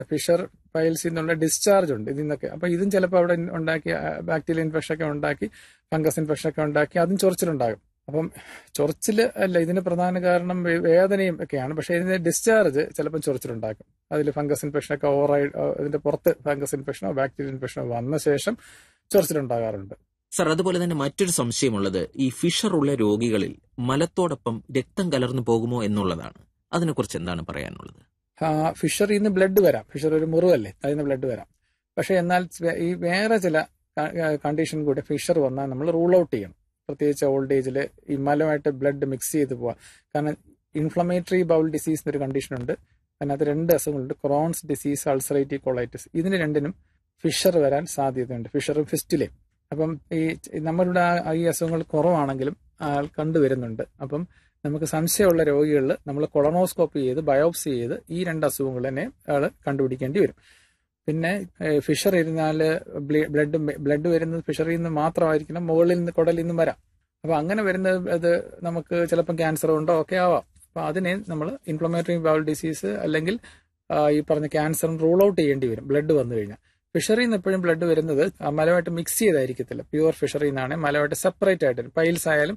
Fisher പൈൽസിൽ നിന്നുള്ള discharge ഉണ്ട് ഇതിൽ നിന്നൊക്കെ അപ്പൊ ഇതും ചിലപ്പോൾ അവിടെ ഉണ്ടാക്കി ബാക്ടീരിയൽ ഇൻഫെക്ഷൻ ഒക്കെ ഉണ്ടാക്കി ഫംഗസ് ഇൻഫെക്ഷൻ ഒക്കെ ഉണ്ടാക്കി അതും ചൊറിച്ചിലുണ്ടാകും അപ്പം ചൊറിച്ചില് അല്ല ഇതിന് പ്രധാന കാരണം വേ- വേദനയും ഒക്കെയാണ് പക്ഷേ ഇതിന്റെ ഡിസ്ചാർജ് ചിലപ്പോൾ ചൊറിച്ചിലുണ്ടാക്കും അതിൽ ഫംഗസ് ഇൻഫെക്ഷൻ ഒക്കെ ഓവറായി ഇതിന്റെ പുറത്ത് ഫംഗസ് ഇൻഫെക്ഷനോ ബാക്ടീരിയൽ ഇൻഫെക്ഷനോ വന്ന ശേഷം ചൊറിച്ചിലുണ്ടാകാറുണ്ട് സർ അതുപോലെ തന്നെ മറ്റൊരു സംശയമുള്ളത് ഈ ഫിഷർ ഉള്ള രോഗികളിൽ മലത്തോടൊപ്പം രക്തം കലർന്നു പോകുമോ എന്നുള്ളതാണ് അതിനെക്കുറിച്ച് എന്താണ് പറയാനുള്ളത് ആ, ഫിഷറിൽ നിന്ന് ബ്ലഡ് വരാം ഫിഷർ ഒരു മുറിവല്ലേ അതിൽ നിന്ന് ബ്ലഡ് വരാം പക്ഷെ എന്നാൽ വേ- ഈ വേറെ ചില കണ്ടീഷൻ കൂടി ഫിഷർ വന്നാൽ നമ്മൾ റൂൾ ഔട്ട് ചെയ്യണം പ്രത്യേകിച്ച് ഓൾഡ് ഏജിൽ ഈ മലമായിട്ട് ബ്ലഡ് മിക്സ് ചെയ്ത് പോവാം കാരണം ഇൻഫ്ലമേറ്ററി ബൗൾ ഡിസീസ് എന്നൊരു കണ്ടീഷൻ ഉണ്ട് അതിനകത്ത് രണ്ട് അസുഖങ്ങളുണ്ട് ക്രോൺസ് ഡിസീസ് അൾസറേറ്റീവ് കൊളൈറ്റിസ് ഇതിന് രണ്ടിനും ഫിഷർ വരാൻ സാധ്യതയുണ്ട് ഫിഷറും ഫിസ്റ്റിലെയും അപ്പം ഈ നമ്മളുടെ ആ- ഈ അസുഖങ്ങൾ കുറവാണെങ്കിലും ആൾ കണ്ടുവരുന്നുണ്ട് അപ്പം നമുക്ക് സംശയമുള്ള രോഗികളിൽ നമ്മൾ കൊളനോസ്കോപ്പി ചെയ്ത് ബയോപ്സി ചെയ്ത് ഈ രണ്ട് അസുഖങ്ങൾ തന്നെ ആൾ കണ്ടുപിടിക്കേണ്ടി വരും പിന്നെ ഫിഷർ ഇരുന്നാൽ ബ്ലഡ് ബ്ലഡ് വരുന്നത് ഫിഷറിൽ നിന്ന് മാത്രമായിരിക്കണം മുകളിൽ നിന്ന് കുടലിൽ നിന്നും വരാം അപ്പൊ അങ്ങനെ വരുന്നത് അത് നമുക്ക് ചിലപ്പം ക്യാൻസർ ഉണ്ടോ ഒക്കെ ആവാം അപ്പൊ അതിനെ നമ്മൾ ഇൻഫ്ലമേറ്ററി ബൗൾ ഡിസീസ് അല്ലെങ്കിൽ ആ, ഈ പറഞ്ഞ ക്യാൻസറും റൂൾ ഔട്ട് ചെയ്യേണ്ടി വരും ബ്ലഡ് വന്നു കഴിഞ്ഞാൽ ഫിഷറിൽ നിന്ന് എപ്പോഴും ബ്ലഡ് വരുന്നത് ആ മലമായിട്ട് മിക്സ് ചെയ്തായിരിക്കത്തില്ല പ്യുവർ ഫിഷറിൽ നിന്നാണ് മലമായിട്ട് സെപ്പറേറ്റ് ആയിട്ട് വരും. പൈൽസ് ആയാലും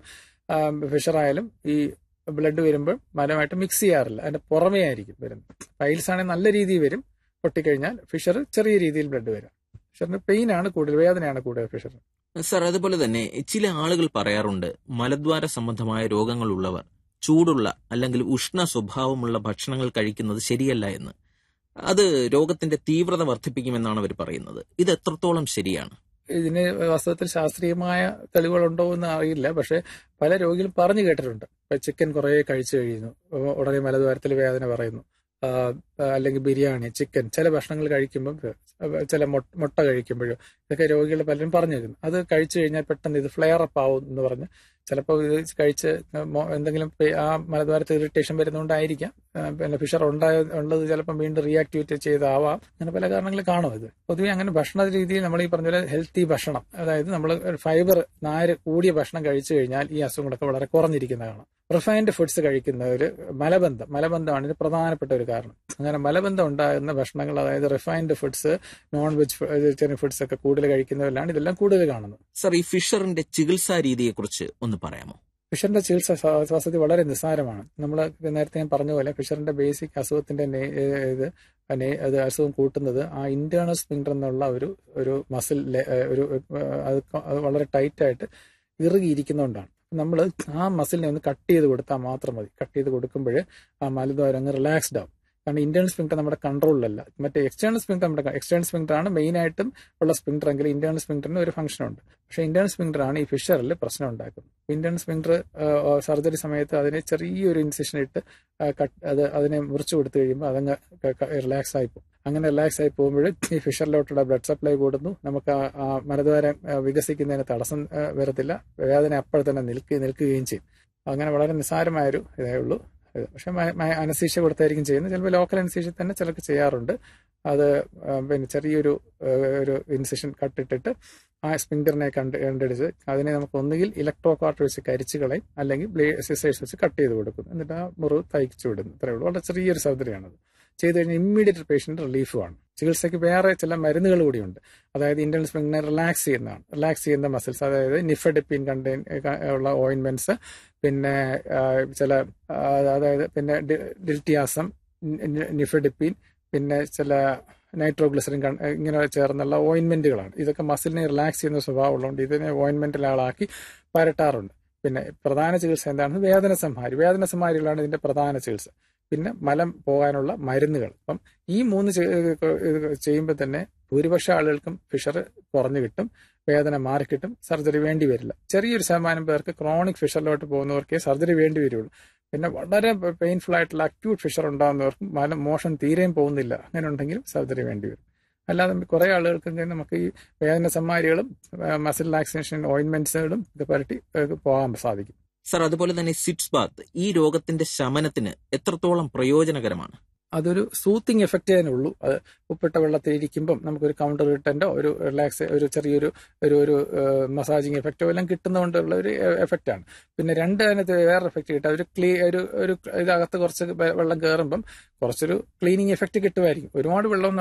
ഫിഷർ ആയാലും ഈ ബ്ലഡ് വരുമ്പോൾ മലമായിട്ട് മിക്സ് ചെയ്യാറില്ല അതിന്റെ പുറമേ ആയിരിക്കും വരുന്നത് പൈൽസ് ആണെങ്കിൽ നല്ല രീതിയിൽ വരും പൊട്ടിക്കഴിഞ്ഞാൽ ഫിഷർ ചെറിയ രീതിയിൽ ബ്ലഡ് വരും ഫിഷറിന് പെയിൻ ആണ് കൂടുതൽ വേദനയാണ് കൂടുതൽ ഫിഷർ സർ അതുപോലെ തന്നെ ചില ആളുകൾ പറയാറുണ്ട് മലദ്വാര സംബന്ധമായ രോഗങ്ങളുള്ളവർ ചൂടുള്ള അല്ലെങ്കിൽ ഉഷ്ണ സ്വഭാവമുള്ള ഭക്ഷണങ്ങൾ കഴിക്കുന്നത് ശരിയല്ല എന്ന് അത് രോഗത്തിന്റെ തീവ്രത വർദ്ധിപ്പിക്കുമെന്നാണ് അവർ പറയുന്നത് ഇത് എത്രത്തോളം ശരിയാണ് ഇതിന് വാസ്തവത്തിൽ ശാസ്ത്രീയമായ തെളിവുകളുണ്ടോ എന്ന് അറിയില്ല പക്ഷെ പല രോഗികളും പറഞ്ഞു കേട്ടിട്ടുണ്ട് ഇപ്പൊ ചിക്കൻ കുറെ കഴിച്ചു കഴിയുന്നു ഉടനെ മലദ്വാരത്തിൽ വേദന പറയുന്നു ആ, അല്ലെങ്കിൽ ബിരിയാണി ചിക്കൻ ചില ഭക്ഷണങ്ങൾ കഴിക്കുമ്പോൾ ചില മൊ- മുട്ട കഴിക്കുമ്പോഴും ഇതൊക്കെ രോഗികൾ പലരും പറഞ്ഞിരുന്നു അത് കഴിച്ചു കഴിഞ്ഞാൽ പെട്ടെന്ന് ഇത് ഫ്ലെയർ അപ്പ് ആവും എന്ന് പറഞ്ഞ് ചിലപ്പോൾ ഇത് കഴിച്ച് മൊ- എന്തെങ്കിലും പെ- ആ മലദ്വാരത്ത് ഇറിറ്റേഷൻ വരുന്നതുകൊണ്ടായിരിക്കാം ആ, പിന്നെ ഫിഷർ ഉണ്ടായ ഉള്ളത് ചിലപ്പോൾ വീണ്ടും റിയാക്ടിവേറ്റ് ചെയ്താവാം അങ്ങനെ പല കാരണങ്ങൾ കാണും ഇത് പൊതുവെ അങ്ങനെ ഭക്ഷണ രീതിയിൽ നമ്മൾ ഈ പറഞ്ഞ പോലെ ഹെൽത്തി ഭക്ഷണം അതായത് നമ്മൾ ഫൈബർ നാര് കൂടിയ ഭക്ഷണം കഴിച്ചു കഴിഞ്ഞാൽ ഈ അസുഖങ്ങളൊക്കെ വളരെ കുറഞ്ഞിരിക്കുന്ന കാണാം റിഫൈൻഡ് ഫുഡ്സ് കഴിക്കുന്നവർ മലബന്ധം മലബന്ധമാണ് ഇത് പ്രധാനപ്പെട്ട ഒരു കാരണം അങ്ങനെ മലബന്ധം ഉണ്ടാകുന്ന ഭക്ഷണങ്ങൾ അതായത് refined foods non veg vegetarian foods ഒക്കെ കൂടുതൽ കഴിക്കുന്നവരിലാണ് ഇതെല്ലാം കൂടുതൽ കാണുന്നത് സർ ഈ ഫിഷറിന്റെ ചികിത്സാ രീതിയെക്കുറിച്ച് ഒന്ന് പറയാമോ ഫിഷറിന്റെ ചികിത്സ സ്വ- വാസ്തവത്തിൽ വളരെ നിസ്സാരമാണ് നമ്മൾ നേരത്തെ ഞാൻ പറഞ്ഞ പോലെ ഫിഷറിന്റെ ബേസിക് അസുഖത്തിന്റെ നേ- ഏ- ഇത് നെ- അത് അസുഖം കൂട്ടുന്നത് ആ ഇന്റേണൽ സ്പിൻഡർ എന്നുള്ള ഒരു ഒരു മസിൽ ഒരു ഏ, അത് ക- അത് വളരെ ടൈറ്റ് ആയിട്ട് ഇറുകിയിരിക്കുന്നതുകൊണ്ടാണ് നമ്മൾ ആ മസിലിനെ ഒന്ന് കട്ട് ചെയ്ത് കൊടുത്താൽ മാത്രം മതി കട്ട് ചെയ്ത് കൊടുക്കുമ്പോൾ ആ മലദ്വാരം അങ്ങ് റിലാക്സ്ഡ് ആവും കാരണം ഇന്റേണൽ സ്പിൻഡർ നമ്മുടെ കൺട്രോളിലല്ല മറ്റേ എക്സ്റ്റേണൽ സ്പിൻഡർ നമ്മുടെ എക്സ്റ്റേണൽ സ്പിൻഡർ ആണ് മെയിൻ ആയിട്ടും ഉള്ള സ്പിൻഡർ എങ്കിൽ ഇന്റേണൽ സ്പിൻഡറിന് ഒരു ഫംഗ്ഷൻ ഉണ്ട് പക്ഷെ ഇന്റേണൽ സ്പിൻഡർ ആണ് ഈ ഫിഷറിൽ പ്രശ്നം ഉണ്ടാക്കുന്നത് ഇന്റേണൽ സ്പിൻഡർ സർജറി സമയത്ത് അതിനെ ചെറിയൊരു ഇൻസിഷൻ ഇട്ട് ആ, കട്ട് അത് അതിനെ മുറിച്ചു കൊടുത്തു കഴിയുമ്പോൾ അതങ്ങ് റിലാക്സ് ആയി പോകും അങ്ങനെ റിലാക്സ് ആയി പോകുമ്പോൾ ഈ ഫിഷറിലോട്ടുള്ള ബ്ലഡ് സപ്ലൈ കൂടുന്നു നമുക്ക് ആ- ആ മലദ്വാരം ആ, വികസിക്കുന്നതിന് തടസ്സം ആ, വരത്തില്ല വേദന അപ്പോൾ തന്നെ നിൽക്കുക നിൽക്കുകയും ചെയ്യും അങ്ങനെ വളരെ നിസ്സാരമായൊരു ഇതേ ഉള്ളൂ ഇത് പക്ഷെ അനസീഷ്യ കൊടുത്തായിരിക്കും ചെയ്യുന്നത് ചിലപ്പോൾ ലോക്കൽ അനസീഷ്യ തന്നെ ചിലർക്ക് ചെയ്യാറുണ്ട് അത് ആ, പിന്നെ ചെറിയൊരു ആ, ഒരു ഇൻസിഷൻ കട്ടിട്ടിട്ട് ആ സ്പിൻഡറിനെ കണ്ട് കണ്ടെടുത്ത് അതിനെ നമുക്ക് ഒന്നുകിൽ ഇലക്ട്രോ കാർട്ട് വെച്ച് കരിച്ചു കളയും അല്ലെങ്കിൽ ബ്ലേ സിസേഴ്സ് വെച്ച് കട്ട് ചെയ്ത് കൊടുക്കും എന്നിട്ട് ആ മുറിവ് തയ്ച്ചു വിടുന്നു ഇത്രയേ ഉള്ളൂ വളരെ ചെറിയൊരു സർജറിയാണത് ചെയ്ത് കഴിഞ്ഞാൽ ഇമ്മീഡിയറ്റ് പേഷ്യന്റ് റിലീഫുമാണ് ചികിത്സയ്ക്ക് വേറെ ചില മരുന്നുകൾ കൂടിയുണ്ട് അതായത് ഇന്റേണൽ സ്പിങ്ങിനെ റിലാക്സ് ചെയ്യുന്നതാണ് റിലാക്സ് ചെയ്യുന്ന മസിൽസ് അതായത് നിഫഡിപ്പിൻ കണ്ടെയ്ൻ ഉള്ള ഓയിൻമെന്റ്സ് പിന്നെ ആ, ചില ആ, അതായത് പിന്നെ ഡി- ഡിൽറ്റിയാസം നി- നിഫഡിപ്പിൻ പിന്നെ ചില നൈട്രോഗ്ലിസറിൻ കൺ- ഇങ്ങനെ ചേർന്നുള്ള ഓയിൻമെന്റുകളാണ് ഇതൊക്കെ മസിലിനെ റിലാക്സ് ചെയ്യുന്ന സ്വഭാവം ഉള്ളതുകൊണ്ട് ഇതിനെ ഓയിൻമെന്റിലാളാക്കി പരട്ടാറുണ്ട് പിന്നെ പ്രധാന ചികിത്സ എന്താണ് വേദന സംഹാരി വേദന സംഹാരികളാണ് ഇതിന്റെ പ്രധാന ചികിത്സ പിന്നെ മലം പോകാനുള്ള മരുന്നുകൾ അപ്പം ഈ മൂന്ന് ചെയ്യുമ്പോൾ തന്നെ ഭൂരിപക്ഷ ആളുകൾക്കും ഫിഷർ കുറഞ്ഞു കിട്ടും വേദന മാറിക്കിട്ടും സർജറി വേണ്ടി വരില്ല ചെറിയൊരു ശതമാനം പേർക്ക് ക്രോണിക് ഫിഷറിലോട്ട് പോകുന്നവർക്കേ സർജറി വേണ്ടി വരുള്ളൂ പിന്നെ വളരെ പെയിൻഫുൾ ആയിട്ടുള്ള അക്യൂട്ട് ഫിഷർ ഉണ്ടാകുന്നവർക്കും മലം മോഷൻ തീരെയും പോകുന്നില്ല അങ്ങനെ ഉണ്ടെങ്കിൽ സർജറി വേണ്ടി വരും അല്ലാതെ കുറെ ആളുകൾക്ക് നമുക്ക് ഈ വേദന സമ്മാരികളും മസിൽ റിലാക്സേഷൻ ഓയിൻമെന്റ്സുകളും ഇത് പരട്ടി ഏഹ് പോകാൻ സാധിക്കും സർ അതുപോലെ തന്നെ സിറ്റ്സ് ബാത്ത് ഈ രോഗത്തിന്റെ ശമനത്തിന് എത്രത്തോളം പ്രയോജനകരമാണ് അതൊരു സൂത്തിങ് എഫക്റ്റ് അതിനുള്ളൂ അത് ഉപ്പിട്ട വെള്ളത്തിൽ ഇരിക്കുമ്പം നമുക്കൊരു കൗണ്ടർ റിട്ടൻറ്റോ ഒരു റിലാക്സ് ഒരു ചെറിയൊരു ഒരു ഒരു മസാജിങ് എഫക്റ്റോ എല്ലാം കിട്ടുന്നതുകൊണ്ടുള്ള ഒരു എഫക്റ്റ് ആണ് പിന്നെ രണ്ട് അതിനകത്ത് വേറെ എഫക്റ്റ് കിട്ടുക ഒരു ക്ലീ ഒരു ഒരു ഇതിനകത്ത് കുറച്ച് വെള്ളം കയറുമ്പം കുറച്ചൊരു ക്ലീനിങ് എഫക്റ്റ് കിട്ടുമായിരിക്കും ഒരുപാട് വെള്ളം